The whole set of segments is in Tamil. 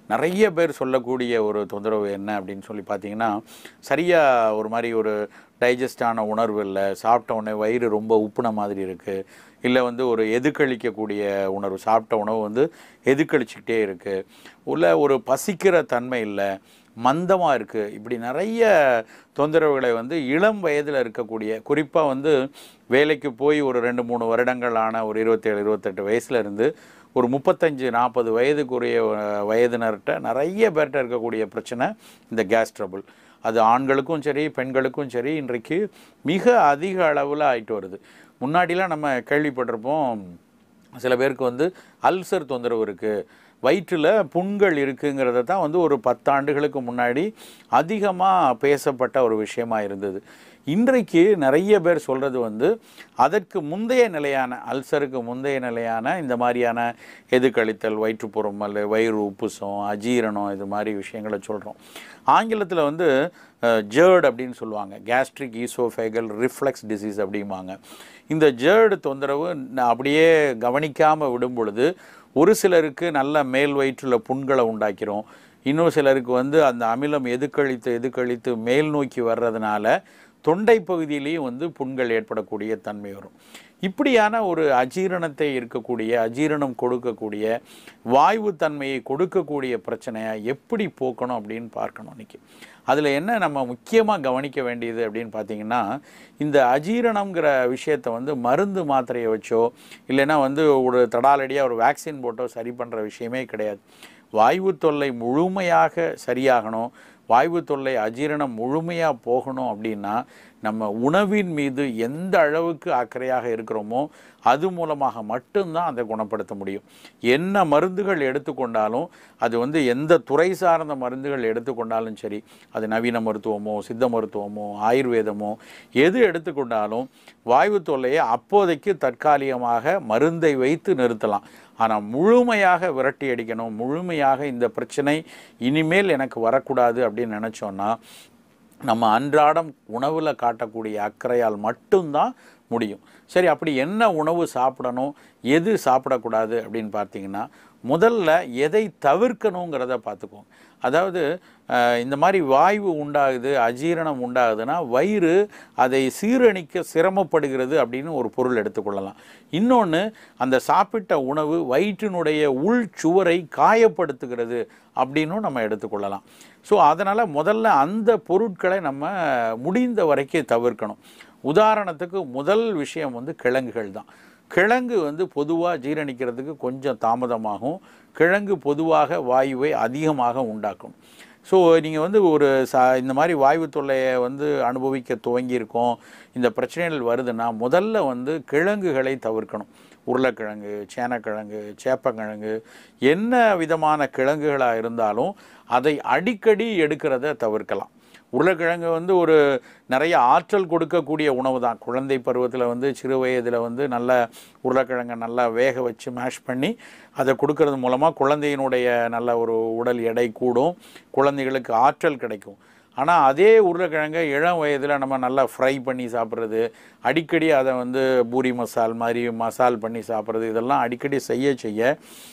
நிறைய பேர் சொல்லக்கூடிய ஒரு தொந்தரவு என்ன அப்படின்னு சொல்லி பார்த்தீங்கன்னா சரியாக ஒரு மாதிரி ஒரு டைஜஸ்டான உணர்வு இல்லை சாப்பிட்ட உடனே வயிறு ரொம்ப உப்புன மாதிரி இருக்குது இல்லை வந்து ஒரு எதுக்களிக்கக்கூடிய உணர்வு சாப்பிட்ட உணவு வந்து எதுக்களிச்சுக்கிட்டே இருக்குது உள்ள ஒரு பசிக்கிற தன்மை இல்லை மந்தமாக இருக்குது இப்படி நிறைய தொந்தரவுகளை வந்து இளம் வயதில் இருக்கக்கூடிய குறிப்பாக வந்து வேலைக்கு போய் ஒரு ரெண்டு மூணு வருடங்களான ஒரு இருபத்தேழு இருபத்தெட்டு வயசுல இருந்து ஒரு முப்பத்தஞ்சு நாற்பது வயதுக்குரிய அஹ், வயதினர்கிட்ட நிறைய பேர்கிட்ட இருக்கக்கூடிய பிரச்சனை இந்த கேஸ் ட்ரபிள் அது ஆண்களுக்கும் சரி பெண்களுக்கும் சரி இன்றைக்கு மிக அதிக அளவில் ஆயிட்டு வருது முன்னாடிலாம் நம்ம கேள்விப்பட்டிருப்போம் சில பேருக்கு வந்து அல்சர் தொந்தரவு இருக்குது வயிற்றில் புண்கள் இருக்குங்கிறத தான் வந்து ஒரு பத்தாண்டுகளுக்கு முன்னாடி அதிகமாக பேசப்பட்ட ஒரு விஷயமா இருந்தது இன்றைக்கு நிறைய பேர் சொல்கிறது வந்து அதற்கு முந்தைய நிலையான அல்சருக்கு முந்தைய நிலையான இந்த மாதிரியான எதுக்கழித்தல் வயிற்றுப்புறமல் வயிறு உப்புசம் அஜீரணம் இது மாதிரி விஷயங்களை சொல்கிறோம் ஆங்கிலத்தில் வந்து ஜேர்ட் அப்படின்னு சொல்லுவாங்க கேஸ்ட்ரிக் ஈசோஃபேகல் ரிஃப்ளெக்ஸ் டிசீஸ் அப்படிம்பாங்க இந்த ஜேர்டு தொந்தரவு ந- அப்படியே கவனிக்காமல் விடும் பொழுது ஒரு சிலருக்கு நல்ல மேல் வயிற்றில் புண்களை உண்டாக்கிறோம் இன்னும் சிலருக்கு வந்து அந்த அமிலம் எதுக்கழித்து எதுக்கழித்து மேல் நோக்கி வர்றதுனால தொண்டை பகுதியிலையும் வந்து புண்கள் ஏற்படக்கூடிய தன்மை வரும் இப்படியான ஒரு அஜீரணத்தை இருக்கக்கூடிய அஜீரணம் கொடுக்கக்கூடிய வாய்வு தன்மையை கொடுக்கக்கூடிய பிரச்சனையை எப்படி போக்கணும் அப்படின்னு பார்க்கணும் இன்னைக்கு அதில் என்ன நம்ம முக்கியமாக கவனிக்க வேண்டியது அப்படின்னு பார்த்தீங்கன்னா இந்த அஜீரணம்ங்கிற விஷயத்தை வந்து மருந்து மாத்திரையை வச்சோ இல்லைன்னா வந்து ஒரு தடாலடியாக ஒரு வேக்சின் போட்டோ சரி பண்ணுற விஷயமே கிடையாது வாய்வு தொல்லை முழுமையாக சரியாகணும் வாய்வு தொல்லை அஜீரணம் முழுமையாக போகணும் அப்படின்னா நம்ம உணவின் மீது எந்த அளவுக்கு அக்கறையாக இருக்கிறோமோ அது மூலமாக மட்டும்தான் அதை குணப்படுத்த முடியும் என்ன மருந்துகள் எடுத்துக்கொண்டாலும் அது வந்து எந்த துறை சார்ந்த மருந்துகள் எடுத்துக்கொண்டாலும் சரி அது நவீன மருத்துவமோ சித்த மருத்துவமோ ஆயுர்வேதமோ எது எடுத்துக்கொண்டாலும் வாய்வு தொல்லையை அப்போதைக்கு தற்காலிகமாக மருந்தை வைத்து நிறுத்தலாம் ஆனால் முழுமையாக விரட்டி அடிக்கணும் முழுமையாக இந்த பிரச்சனை இனிமேல் எனக்கு வரக்கூடாது அப்படின்னு நினச்சோன்னா நம்ம அன்றாடம் உணவில் காட்டக்கூடிய அக்கறையால் மட்டும்தான் முடியும் சரி அப்படி என்ன உணவு சாப்பிடணும் எது சாப்பிடக்கூடாது அப்படின்னு பார்த்தீங்கன்னா முதல்ல எதை தவிர்க்கணுங்கிறத பார்த்துக்கோங்க அதாவது அஹ், இந்த மாதிரி வாய்வு உண்டாகுது அஜீரணம் உண்டாகுதுன்னா வயிறு அதை சீரணிக்க சிரமப்படுகிறது அப்படின்னு ஒரு பொருள் எடுத்துக்கொள்ளலாம் இன்னொன்று அந்த சாப்பிட்ட உணவு வயிற்றினுடைய உள் சுவரை காயப்படுத்துகிறது அப்படின்னும் நம்ம எடுத்துக்கொள்ளலாம் ஸோ அதனால் முதல்ல அந்த பொருட்களை நம்ம முடிந்த வரைக்கும் தவிர்க்கணும் உதாரணத்துக்கு முதல் விஷயம் வந்து கிழங்குகள் தான் கிழங்கு வந்து பொதுவாக ஜீரணிக்கிறதுக்கு கொஞ்சம் தாமதமாகும் கிழங்கு பொதுவாக வாயுவை அதிகமாக உண்டாக்கும் ஸோ நீங்கள் வந்து ஒரு ச இந்த மாதிரி வாய்வு தொல்லையை வந்து அனுபவிக்க துவங்கியிருக்கோம் இந்த பிரச்சனைகள் வருதுன்னா முதல்ல வந்து கிழங்குகளை தவிர்க்கணும் உருளைக்கிழங்கு சேனக்கிழங்கு சேப்பக்கிழங்கு என்ன விதமான கிழங்குகளாக இருந்தாலும் அதை அடிக்கடி எடுக்கிறத தவிர்க்கலாம் உருளைக்கிழங்கு வந்து ஒரு நிறைய ஆற்றல் கொடுக்கக்கூடிய உணவு தான் குழந்தை பருவத்தில் வந்து சிறு வயதில் வந்து நல்ல உருளைக்கிழங்கை நல்லா வேக வச்சு மேஷ் பண்ணி அதை கொடுக்கறது மூலமாக குழந்தையினுடைய நல்ல ஒரு உடல் எடை கூடும் குழந்தைகளுக்கு ஆற்றல் கிடைக்கும் ஆனால் அதே உருளைக்கிழங்கை இளம் வயதில் நம்ம நல்லா ஃப்ரை பண்ணி சாப்பிட்றது அடிக்கடி அதை வந்து பூரி மசால் மாதிரி மசால் பண்ணி சாப்பிட்றது இதெல்லாம் அடிக்கடி செய்ய செய்ய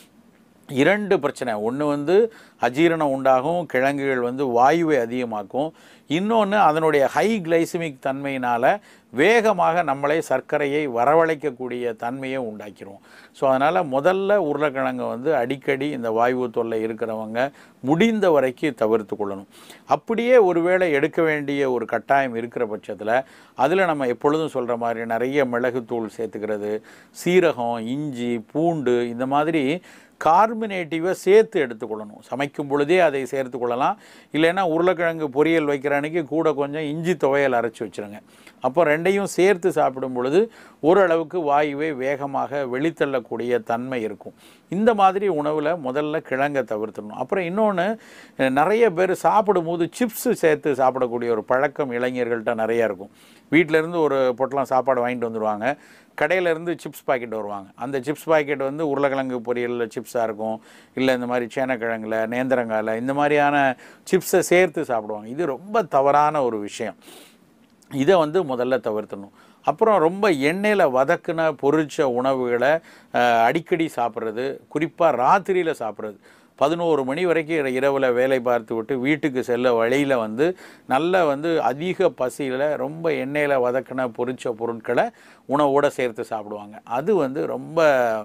இரண்டு பிரச்சனை ஒன்று வந்து அஜீரணம் உண்டாகும் கிழங்குகள் வந்து வாயுவை அதிகமாக்கும் இன்னொன்று அதனுடைய ஹை கிளைசமிக் தன்மையினால் வேகமாக நம்மளை சர்க்கரையை வரவழைக்கக்கூடிய தன்மையை உண்டாக்கிரும் ஸோ அதனால் முதல்ல உருளைக்கிழங்கை வந்து அடிக்கடி இந்த வாயு தொல்லை இருக்கிறவங்க முடிந்த வரைக்கும் தவிர்த்து கொள்ளணும் அப்படியே ஒருவேளை எடுக்க வேண்டிய ஒரு கட்டாயம் இருக்கிற பட்சத்தில் அதில் நம்ம எப்பொழுதும் சொல்கிற மாதிரி நிறைய மிளகுத்தூள் சேர்த்துக்கிறது சீரகம் இஞ்சி பூண்டு இந்த மாதிரி கார்பனேட்டிவை சேர்த்து எடுத்துக்கொள்ளணும் சமைக்கும் பொழுதே அதை சேர்த்து கொள்ளலாம் இல்லைன்னா உருளைக்கிழங்கு பொரியல் வைக்கிற அன்னைக்கு கூட கொஞ்சம் இஞ்சி துவையல் அரைச்சி வச்சுருங்க அப்போ ரெண்டையும் சேர்த்து சாப்பிடும் பொழுது ஓரளவுக்கு வாயுவை வேகமாக வெளித்தள்ளக்கூடிய தன்மை இருக்கும் இந்த மாதிரி உணவில் முதல்ல கிழங்கை தவிர்த்துடணும் அப்புறம் இன்னொன்று நிறைய பேர் சாப்பிடும்போது சிப்ஸு சேர்த்து சாப்பிடக்கூடிய ஒரு பழக்கம் இளைஞர்கள்ட்ட நிறைய இருக்கும் வீட்டில இருந்து ஒரு பொட்டலம் சாப்பாடு வாங்கிட்டு வந்துடுவாங்க கடையில இருந்து சிப்ஸ் பாக்கெட் வருவாங்க அந்த சிப்ஸ் பாக்கெட் வந்து உருளைக்கிழங்கு பொரியலில் சிப்ஸாக இருக்கும் இல்லை இந்த மாதிரி சேனக்கிழங்குல நேந்திரங்காயில் இந்த மாதிரியான சிப்ஸை சேர்த்து சாப்பிடுவாங்க இது ரொம்ப தவறான ஒரு விஷயம் இதை வந்து முதல்ல தவிர்த்தணும் அப்புறம் ரொம்ப எண்ணெயில் வதக்குன பொரிச்ச உணவுகளை அஹ், அடிக்கடி சாப்பிட்றது குறிப்பாக ராத்திரியில் சாப்பிட்றது பதினோரு மணி வரைக்கும் இர- இரவுல வேலை பார்த்து விட்டு வீட்டுக்கு செல்ல வழியில் வந்து நல்ல வந்து அதிக பசியில் ரொம்ப எண்ணெயில் வதக்கின பொரிச்ச பொருட்களை உணவோட சேர்த்து சாப்பிடுவாங்க அது வந்து ரொம்ப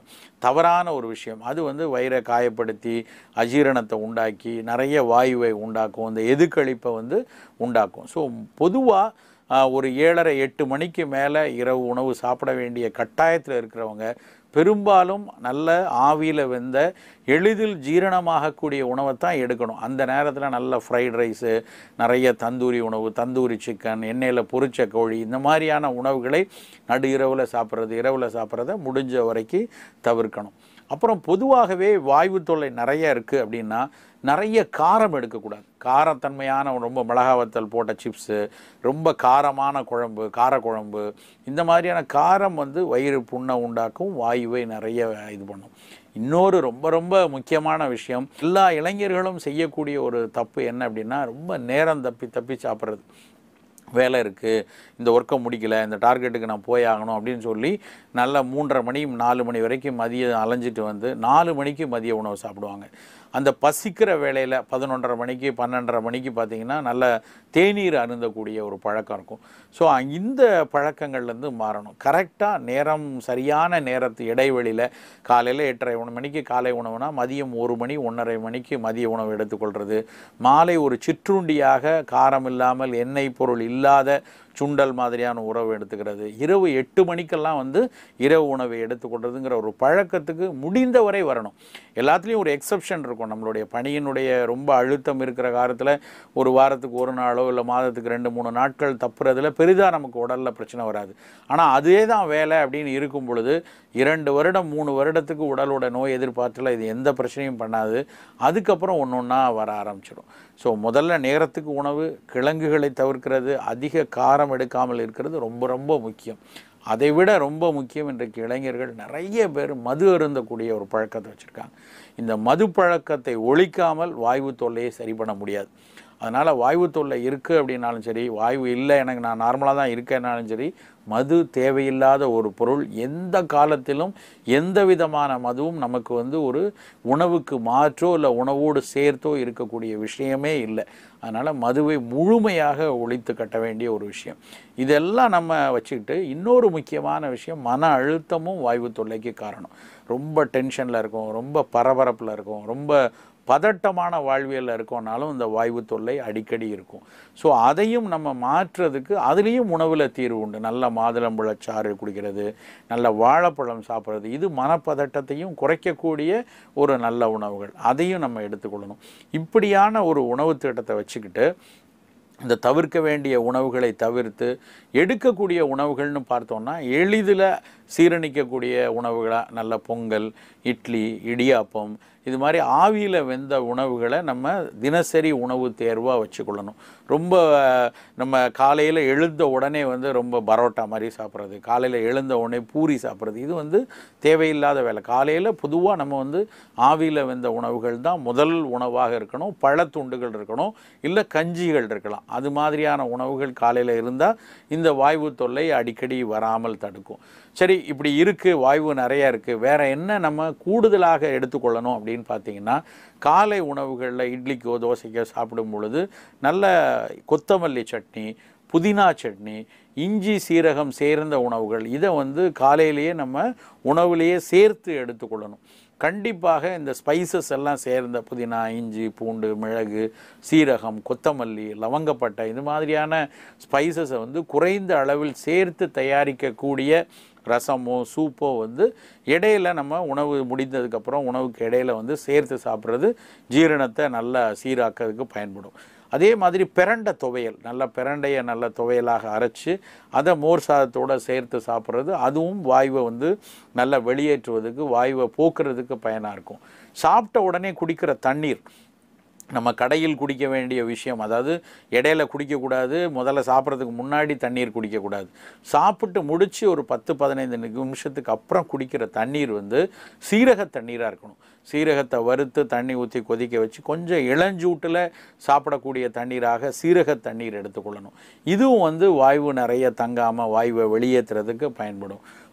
தவறான ஒரு விஷயம் அது வந்து வயிறை காயப்படுத்தி அஜீரணத்தை உண்டாக்கி நிறைய வாயுவை உண்டாக்கும் இந்த எதுக்கழிப்பை வந்து உண்டாக்கும் ஸோ பொதுவாக ஒரு ஏழரை எட்டு மணிக்கு மேலே இரவு உணவு சாப்பிட வேண்டிய கட்டாயத்தில் இருக்கிறவங்க பெரும்பாலும் நல்ல ஆவியில் வெந்த எளிதில் ஜீரணமாகக்கூடிய உணவை தான் எடுக்கணும் அந்த நேரத்தில் நல்ல ஃப்ரைட் ரைஸு நிறைய தந்தூரி உணவு தந்தூரி சிக்கன் எண்ணெயில் பொரிச்ச கோழி இந்த மாதிரியான உணவுகளை நடு இரவில் சாப்பிட்றது இரவில் சாப்பிட்றத முடிஞ்ச வரைக்கும் தவிர்க்கணும் அப்புறம் பொதுவாகவே வாய்வு தொல்லை நிறைய இருக்குது அப்படின்னா நிறைய காரம் எடுக்கக்கூடாது காரத்தன்மையான ரொம்ப மிளகா வத்தல் போட்ட சிப்ஸு ரொம்ப காரமான குழம்பு காரக்குழம்பு இந்த மாதிரியான காரம் வந்து வயிறு புண்ணை உண்டாக்கும் வாயுவை நிறைய இது பண்ணும் இன்னொரு ரொம்ப ரொம்ப முக்கியமான விஷயம் எல்லா இளைஞர்களும் செய்யக்கூடிய ஒரு தப்பு என்ன அப்படின்னா ரொம்ப நேரம் தப்பி தப்பி சாப்பிட்றது வேலை இருக்குது இந்த ஒர்க்கை முடிக்கல இந்த டார்கெட்டுக்கு நான் போய் ஆகணும் அப்படின்னு சொல்லி நல்ல மூன்றரை மணி நாலு மணி வரைக்கும் மதியம் அலைஞ்சிட்டு வந்து நாலு மணிக்கு மதிய உணவு சாப்பிடுவாங்க அந்த பசிக்கிற வேளையில் பதினொன்றரை மணிக்கு பன்னெண்டரை மணிக்கு பார்த்தீங்கன்னா நல்ல தேநீர் அருந்தக்கூடிய ஒரு பழக்கம் இருக்கும் ஸோ இந்த பழக்கங்கள்லேருந்து மாறணும் கரெக்டாக நேரம் சரியான நேரத்து இடைவெளியில் காலையில் எட்டரை ஒன்று மணிக்கு காலை உணவுனா மதியம் ஒரு மணி ஒன்றரை மணிக்கு மதிய உணவு எடுத்துக்கொள்கிறது மாலை ஒரு சிற்றுண்டியாக காரம் இல்லாமல் எண்ணெய் பொருள் இல்லாத சுண்டல் மாதிரியான உணவு எடுத்துக்கிறது இரவு எட்டு மணிக்கெல்லாம் வந்து இரவு உணவை எடுத்துக்கொள்றதுங்கிற ஒரு பழக்கத்துக்கு முடிந்தவரை வரணும் எல்லாத்துலேயும் ஒரு எக்ஸப்ஷன் இருக்கும் நம்மளுடைய பணியினுடைய ரொம்ப அழுத்தம் இருக்கிற காலத்தில் ஒரு வாரத்துக்கு ஒரு நாளோ இல்லை மாதத்துக்கு ரெண்டு மூணு நாட்கள் தப்புறதுல பெரிதாக நமக்கு உடலில் பிரச்சனை வராது ஆனால் அதே தான் வேலை அப்படின்னு இருக்கும் பொழுது இரண்டு வருடம் மூணு வருடத்துக்கு உடலோட நோய் எதிர்பார்த்துல இது எந்த பிரச்சனையும் பண்ணாது அதுக்கப்புறம் ஒன்று ஒன்றா வர ஆரம்பிச்சிடும் ஸோ முதல்ல நேரத்துக்கு உணவு கிழங்குகளை தவிர்க்கிறது அதிக காரம் எடுக்காமல் இருக்கிறது ரொம்ப ரொம்ப முக்கியம் அதை விட ரொம்ப முக்கியம் இன்றைக்கு இளைஞர்கள் நிறைய பேர் மது அருந்தக்கூடிய ஒரு பழக்கத்தை வச்சுருக்காங்க இந்த மது பழக்கத்தை ஒழிக்காமல் வாய்வு தொல்லையை சரி பண்ண முடியாது அதனால் வாய்வு தொல்லை இருக்குது அப்படின்னாலும் சரி வாய்வு இல்லை எனக்கு நான் நார்மலாக தான் இருக்கேன்னாலும் சரி மது தேவையில்லாத ஒரு பொருள் எந்த காலத்திலும் எந்த விதமான மதுவும் நமக்கு வந்து ஒரு உணவுக்கு மாற்றோ இல்லை உணவோடு சேர்த்தோ இருக்கக்கூடிய விஷயமே இல்லை அதனால் மதுவை முழுமையாக ஒழித்து கட்ட வேண்டிய ஒரு விஷயம் இதெல்லாம் நம்ம வச்சுக்கிட்டு இன்னொரு முக்கியமான விஷயம் மன அழுத்தமும் வாய்வு தொல்லைக்கு காரணம் ரொம்ப டென்ஷனில் இருக்கும் ரொம்ப பரபரப்பில் இருக்கும் ரொம்ப பதட்டமான வாழ்வியலில் இருக்கோனாலும் இந்த வாய்வு தொல்லை அடிக்கடி இருக்கும் ஸோ அதையும் நம்ம மாற்றுறதுக்கு அதுலேயும் உணவில் தீர்வு உண்டு நல்ல மாதுளம்பழச்சாறு குடிக்கிறது நல்ல வாழைப்பழம் சாப்பிட்றது இது மனப்பதட்டத்தையும் குறைக்கக்கூடிய ஒரு நல்ல உணவுகள் அதையும் நம்ம எடுத்துக்கொள்ளணும் இப்படியான ஒரு உணவு திட்டத்தை வச்சுக்கிட்டு இந்த தவிர்க்க வேண்டிய உணவுகளை தவிர்த்து எடுக்கக்கூடிய உணவுகள்னு பார்த்தோம்னா எளிதில் சீரணிக்கக்கூடிய உணவுகளாக நல்ல பொங்கல் இட்லி இடியாப்பம் இது மாதிரி ஆவியில் வெந்த உணவுகளை நம்ம தினசரி உணவு தேர்வாக வச்சுக்கொள்ளணும் ரொம்ப அஹ், நம்ம காலையில் எழுந்த உடனே வந்து ரொம்ப பரோட்டா மாதிரி சாப்பிட்றது காலையில் எழுந்த உடனே பூரி சாப்பிட்றது இது வந்து தேவையில்லாத வேலை காலையில் பொதுவாக நம்ம வந்து ஆவியில் வெந்த உணவுகள் தான் முதல் உணவாக இருக்கணும் பழத்துண்டுகள் இருக்கணும் இல்லை கஞ்சிகள் இருக்கலாம் அது மாதிரியான உணவுகள் காலையில் இருந்தால் இந்த வாய்வு தொல்லை அடிக்கடி வராமல் தடுக்கும் சரி இப்படி இருக்குது வாய்வு நிறையா இருக்குது வேற என்ன நம்ம கூடுதலாக எடுத்துக்கொள்ளணும் அப்படின்னு பார்த்தீங்கன்னா காலை உணவுகளில் இட்லிக்கோ தோசைக்கோ சாப்பிடும் பொழுது நல்ல கொத்தமல்லி சட்னி புதினா சட்னி இஞ்சி சீரகம் சேர்ந்த உணவுகள் இதை வந்து காலையிலேயே நம்ம உணவுலேயே சேர்த்து எடுத்துக்கொள்ளணும் கண்டிப்பாக இந்த ஸ்பைசஸ் எல்லாம் சேர்ந்த புதினா இஞ்சி பூண்டு மிளகு சீரகம் கொத்தமல்லி லவங்கப்பட்டை இது மாதிரியான ஸ்பைசஸை வந்து குறைந்த அளவில் சேர்த்து தயாரிக்கக்கூடிய ரசமோ சூப்போ வந்து இடையில நம்ம உணவு முடிந்ததுக்கப்புறம் உணவுக்கு இடையில வந்து சேர்த்து சாப்பிட்றது ஜீரணத்தை நல்லா சீராக்கிறதுக்கு பயன்படும் அதே மாதிரி பிரண்டை துவையல் நல்ல பிரண்டையை நல்ல துவையலாக அரைச்சு அதை மோர் சாதத்தோட சேர்த்து சாப்பிட்றது அதுவும் வாயுவை வந்து நல்லா வெளியேற்றுவதுக்கு வாயுவை போக்குறதுக்கு பயனாக இருக்கும் சாப்பிட்ட உடனே குடிக்கிற தண்ணீர் நம்ம கடையில் குடிக்க வேண்டிய விஷயம் அதாவது இடையில குடிக்கக்கூடாது முதல்ல சாப்பிட்றதுக்கு முன்னாடி தண்ணீர் குடிக்கக்கூடாது சாப்பிட்டு முடிச்சு ஒரு பத்து பதினைந்து நிமிஷத்துக்கு அப்புறம் குடிக்கிற தண்ணீர் வந்து சீரக தண்ணீராக இருக்கணும் சீரகத்தை வறுத்து தண்ணி ஊற்றி கொதிக்க வச்சு கொஞ்சம் இளஞ்சூட்டில் சாப்பிடக்கூடிய தண்ணீராக சீரக தண்ணீர் எடுத்துக்கொள்ளணும் இதுவும் வந்து வாய்வு நிறைய தங்காமல் வாயுவை வெளியேற்றுறதுக்கு பயன்படும்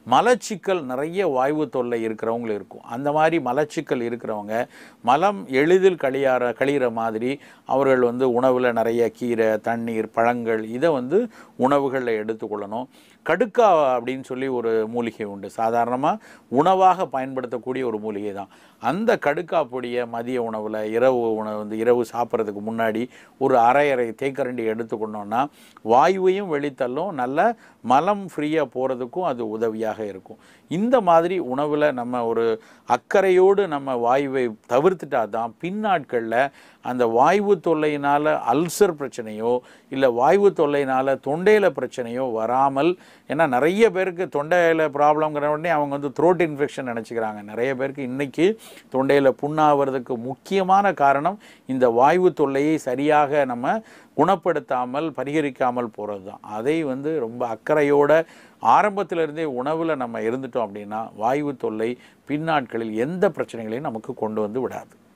மலச்சிக்கல் நிறைய வாய்வு தொல்லை இருக்கிறவங்களும் இருக்கும் அந்த மாதிரி மலச்சிக்கல் இருக்கிறவங்க மலம் எளிதில் கழியாற கழிகிற மாதிரி அவர்கள் வந்து உணவில் நிறைய கீரை தண்ணீர் பழங்கள் இதை வந்து உணவுகளில் எடுத்துக்கொள்ளணும் கடுக்கா அப்படின்னு சொல்லி ஒரு மூலிகை உண்டு சாதாரணமாக உணவாக பயன்படுத்தக்கூடிய ஒரு மூலிகை தான் அந்த கடுக்கா பொடியை மதிய உணவில் இரவு உணவு வந்து இரவு சாப்பிட்றதுக்கு முன்னாடி ஒரு அரை அரை தேக்கரண்டி எடுத்துக்கொண்டோம்னா வாயுவையும் வெளித்தள்ளும் நல்ல மலம் ஃப்ரீயாக போகிறதுக்கும் அது உதவியாக இருக்கும் இந்த மாதிரி உணவில் நம்ம ஒரு அக்கறையோடு நம்ம வாயுவை தவிர்த்துட்டா தான் பின்னாட்களில் அந்த வாய்வு தொல்லையினால் அல்சர் பிரச்சனையோ இல்லை வாய்வு தொல்லையினால் தொண்டையில் பிரச்சனையோ வராமல் ஏன்னா நிறைய பேருக்கு தொண்டையில் ப்ராப்ளம்ங்கிற உடனே அவங்க வந்து த்ரோட் இன்ஃபெக்ஷன் நினச்சிக்கிறாங்க நிறைய பேருக்கு இன்றைக்கி தொண்டையில் புண்ணாகிறதுக்கு முக்கியமான காரணம் இந்த வாய்வு தொல்லையை சரியாக நம்ம குணப்படுத்தாமல் பரிகரிக்காமல் போகிறது தான் அதை வந்து ரொம்ப அக்கறையோட ஆரம்பத்திலிருந்தே உணவில் நம்ம இருந்துட்டோம் அப்படின்னா வாய்வு தொல்லை பின்னாட்களில் எந்த பிரச்சனைகளையும் நமக்கு கொண்டு வந்து விடாது